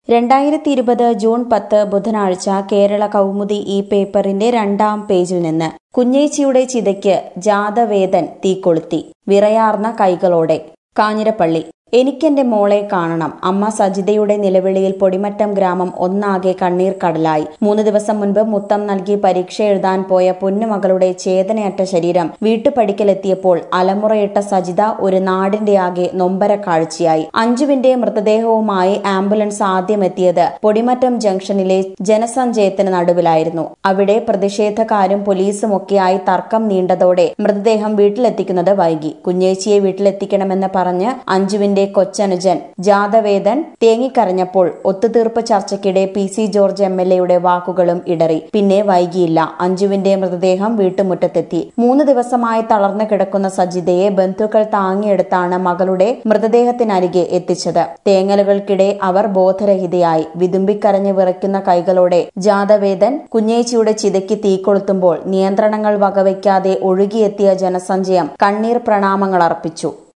രണ്ടായിരത്തി ഇരുപത് ജൂൺ പത്ത് ബുധനാഴ്ച കേരള കൗമുദി ഈ പേപ്പറിന്റെ രണ്ടാം പേജിൽ നിന്ന് കുഞ്ഞേച്ചിയുടെ ചിതയ്ക്ക് ജാതവേദൻ തീകൊളുത്തി വിറയാർന്ന കൈകളോടെ കാഞ്ഞിരപ്പള്ളി എനിക്കെന്റെ മോളെ കാണണം അമ്മ സജിതയുടെ നിലവിളിയിൽ പൊടിമറ്റം ഗ്രാമം ഒന്നാകെ കണ്ണീർ കടലായി മൂന്ന് ദിവസം മുൻപ് മുത്തം നൽകി പരീക്ഷ എഴുതാൻ പോയ പൊന്നുമകളുടെ ചേതനയറ്റ ശരീരം വീട്ടുപടിക്കലെത്തിയപ്പോൾ അലമുറയിട്ട സജിത ഒരു നാടിന്റെ ആകെ നൊമ്പര കാഴ്ചയായി അഞ്ജുവിന്റെ മൃതദേഹവുമായി ആംബുലൻസ് ആദ്യം എത്തിയത് പൊടിമറ്റം ജംഗ്ഷനിലെ ജനസഞ്ചയത്തിന് നടുവിലായിരുന്നു അവിടെ പ്രതിഷേധക്കാരും പോലീസും ഒക്കെയായി തർക്കം നീണ്ടതോടെ മൃതദേഹം വീട്ടിലെത്തിക്കുന്നത് വൈകി കുഞ്ഞേച്ചിയെ വീട്ടിലെത്തിക്കണമെന്ന് പറഞ്ഞ് അഞ്ജുവിന്റെ കൊച്ചനുജൻ ജാതവേദൻ തേങ്ങിക്കരഞ്ഞപ്പോൾ ഒത്തുതീർപ്പ് ചർച്ചയ്ക്കിടെ P C George M L എയുടെ വാക്കുകളും ഇടറി പിന്നെ വൈകിയില്ല അഞ്ജുവിന്റെ മൃതദേഹം വീട്ടുമുറ്റത്തെത്തി മൂന്ന് ദിവസമായി തളർന്നു കിടക്കുന്ന സജിതയെ ബന്ധുക്കൾ താങ്ങിയെടുത്താണ് മകളുടെ മൃതദേഹത്തിനരികെ എത്തിച്ചത് തേങ്ങലുകൾക്കിടെ അവർ ബോധരഹിതയായി വിതുമ്പിക്കരഞ്ഞ് വിറയ്ക്കുന്ന കൈകളോടെ ജാതവേദൻ കുഞ്ഞേച്ചിയുടെ ചിതയ്ക്ക് തീകൊളുത്തുമ്പോൾ നിയന്ത്രണങ്ങൾ വകവയ്ക്കാതെ ഒഴുകിയെത്തിയ ജനസഞ്ചയം കണ്ണീർ പ്രണാമങ്ങൾ അർപ്പിച്ചു